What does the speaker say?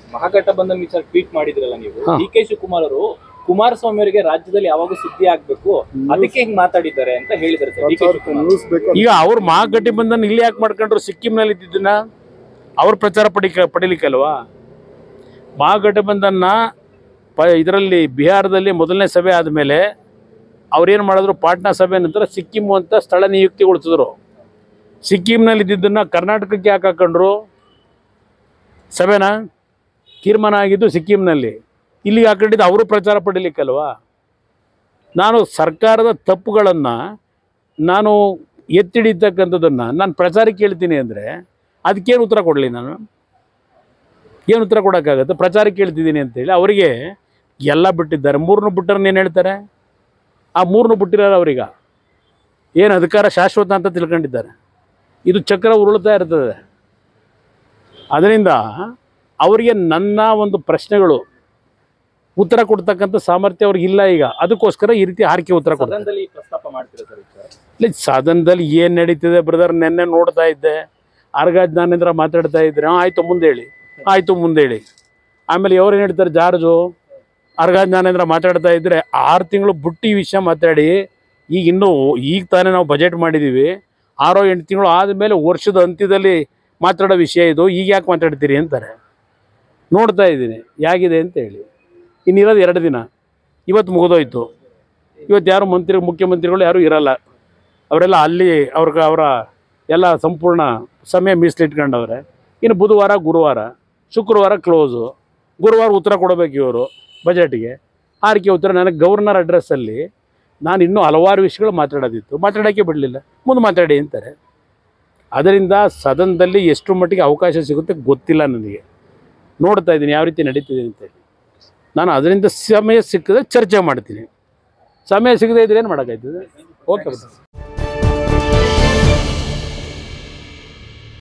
ಮಹಾಗಠಬಂಧನ್ ವಿಚಾರ ಟ್ವೀಟ್ ಮಾಡಿದ್ರಲ್ಲ ನೀವು ಹಾ. ಡಿ ಕೆ ಶಿವಕುಮಾರ್ ಅವರು ಕುಮಾರಸ್ವಾಮಿ ಅವರಿಗೆ ರಾಜ್ಯದಲ್ಲಿ ಯಾವಾಗ ಸುದ್ದಿ ಆಗ್ಬೇಕು ಅದಕ್ಕೆ ಹಿಂಗ್ ಮಾತಾಡಿದ್ದಾರೆ ಅಂತ ಹೇಳಿದ್ದಾರೆ sir D K Shivakumar news ಬೇಕು ಈಗ ಅವ್ರು ಮಹಾಗಠಬಂಧನ್ ಇಲ್ಲಿ ಯಾಕೆ ಮಾಡ್ಕೊಂಡ್ರು ಸಿಕ್ಕಿಂನಲ್ಲಿ ಇದ್ದಿದ್ದನ್ನ ಅವ್ರ ಪ್ರಚಾರ ಪಡಿಕ ಪಡಿಲಿಕ್ಕಲ್ವಾ ಮಹಾಗಠಬಂಧನ್ನ ಪ ಇದರಲ್ಲಿ ಬಿಹಾರದಲ್ಲಿ ಮೊದಲನೇ ಸಭೆ ಆದಮೇಲೆ ಅವ್ರೇನು ಮಾಡಿದ್ರು ಪಾಟ್ನಾ ಸಭೆ ನಂತರ ಸಿಕ್ಕಿಂ ಅಂತ ಸ್ಥಳ ನಿಯುಕ್ತಿಗೊಳಿಸಿದ್ರು ಸಿಕ್ಕಿಂನಲ್ಲಿ ಇದ್ದಿದ್ದನ್ನು ಕರ್ನಾಟಕಕ್ಕೆ ಯಾಕೆ ಹಾಕೊಂಡ್ರು ಸಭೆನ ತೀರ್ಮಾನ ಆಗಿದ್ದು ಸಿಕ್ಕಿಂನಲ್ಲಿ ಇಲ್ಲಿಗೆ ಹಾಕೊಂಡಿದ್ದು ಅವರು ಪ್ರಚಾರ ಪಡಿಲಿಕ್ಕಲ್ವಾ ನಾನು ಸರ್ಕಾರದ ತಪ್ಪುಗಳನ್ನು ನಾನು ಎತ್ತಿಡಿತಕ್ಕಂಥದ್ದನ್ನು ನಾನು ಪ್ರಚಾರಕ್ಕೆ ಹೇಳ್ತೀನಿ ಅಂದರೆ ಅದಕ್ಕೇನು ಉತ್ತರ ಕೊಡಲಿ ನಾನು ಏನು ಉತ್ತರ ಕೊಡೋಕ್ಕಾಗತ್ತೆ ಪ್ರಚಾರಕ್ಕೆ ಹೇಳ್ತಿದ್ದೀನಿ ಅಂತೇಳಿ ಅವರಿಗೆ ಎಲ್ಲ ಬಿಟ್ಟಿದ್ದಾರೆ ಮೂರನ್ನು ಬಿಟ್ಟರೆ ಏನು ಹೇಳ್ತಾರೆ ಆ ಮೂರನ್ನು ಬಿಟ್ಟಿರೋರು ಅವ್ರೀಗ ಏನು ಅಧಿಕಾರ ಶಾಶ್ವತ ಅಂತ ತಿಳ್ಕೊಂಡಿದ್ದಾರೆ ಇದು ಚಕ್ರ ಉರುಳ್ತಾ ಇರ್ತದೆ ಅದರಿಂದ ಅವರಿಗೆ ನನ್ನ ಒಂದು ಪ್ರಶ್ನೆಗಳು ಉತ್ತರ ಕೊಡ್ತಕ್ಕಂಥ ಸಾಮರ್ಥ್ಯ ಅವ್ರಿಗೆ ಇಲ್ಲ ಈಗ ಅದಕ್ಕೋಸ್ಕರ ಈ ರೀತಿ ಹಾರಿಕೆ ಉತ್ತರ ಕೊಡ್ತಾರೆ ಸದನದಲ್ಲಿ ಪ್ರಸ್ತಾಪ ಮಾಡ್ತೀರಾ ಸರ್ ವಿಚಾರ ಇಲ್ಲ ಸದನದಲ್ಲಿ ಏನು ನಡೀತಿದೆ ಬ್ರದರ್ ನೆನ್ನೆ ನೋಡ್ತಾ ಇದ್ದೆ ಆರ್ಗ ಜ್ಞಾನೇಂದ್ರ ಮಾತಾಡ್ತಾ ಇದ್ರೆ ಹಾಂ ಆಯಿತು ಮುಂದೆ ಹೇಳಿ ಆಯಿತು ಮುಂದೆ ಹೇಳಿ ಆಮೇಲೆ ಅವ್ರು ಏನು ಹೇಳ್ತಾರೆ ಜಾರ್ಜು ಅರ್ಗ ಜ್ಞಾನೇಂದ್ರ ಮಾತಾಡ್ತಾ ಇದ್ದರೆ ಆರು ತಿಂಗಳು ಬುಟ್ಟಿ ವಿಷಯ ಮಾತಾಡಿ ಈಗ ಇನ್ನೂ ಈಗ ತಾನೇ ನಾವು ಬಜೆಟ್ ಮಾಡಿದ್ದೀವಿ ಆರೋ ಎಂಟು ತಿಂಗಳು ಆದಮೇಲೆ ವರ್ಷದ ಅಂತ್ಯದಲ್ಲಿ ಮಾತಾಡೋ ವಿಷಯ ಇದು ಈಗ ಯಾಕೆ ಮಾತಾಡ್ತೀರಿ ಅಂತಾರೆ ನೋಡ್ತಾ ಇದ್ದೀನಿ ಯಾಗಿದೆ ಅಂತ ಹೇಳಿ ಇನ್ನಿರೋದು ಎರಡು ದಿನ ಇವತ್ತು ಮುಗಿದೋಯ್ತು ಇವತ್ತು ಯಾರು ಮಂತ್ರಿ ಮುಖ್ಯಮಂತ್ರಿಗಳು ಯಾರೂ ಇರಲ್ಲ ಅವರೆಲ್ಲ ಅಲ್ಲಿ ಅವ್ರಿಗೆ ಅವರ ಎಲ್ಲ ಸಂಪೂರ್ಣ ಸಮಯ ಮೀಸಲಿಟ್ಕೊಂಡವ್ರೆ ಇನ್ನು ಬುಧವಾರ ಗುರುವಾರ ಶುಕ್ರವಾರ ಕ್ಲೋಸು ಗುರುವಾರ ಉತ್ತರ ಕೊಡಬೇಕು ಇವರು ಬಜೆಟ್ಗೆ ಆರ್ಕೆ ಉತ್ತರ ನನಗೆ ಗವರ್ನರ್ ಅಡ್ರೆಸ್ಸಲ್ಲಿ ನಾನು ಇನ್ನೂ ಹಲವಾರು ವಿಷಯಗಳು ಮಾತಾಡೋದಿತ್ತು ಮಾತಾಡೋಕ್ಕೆ ಬಿಡಲಿಲ್ಲ ಮುಂದೆ ಮಾತಾಡಿ ಅಂತಾರೆ ಅದರಿಂದ ಸದನದಲ್ಲಿ ಎಷ್ಟು ಮಟ್ಟಿಗೆ ಅವಕಾಶ ಸಿಗುತ್ತೆ ಗೊತ್ತಿಲ್ಲ ನನಗೆ ನೋಡ್ತಾ ಇದ್ದೀನಿ ಯಾವ ರೀತಿ ನಡೀತಿದೆ ಅಂತೇಳಿ ನಾನು ಅದರಿಂದ ಸಮಯ ಸಿಕ್ಕಿದ್ರೆ ಚರ್ಚೆ ಮಾಡ್ತೀನಿ ಸಮಯ ಸಿಗದೇ ಇದ್ರೆ ಏನು ಮಾಡೋಕ್ಕಾಯ್ತದೆ ಓಕೆ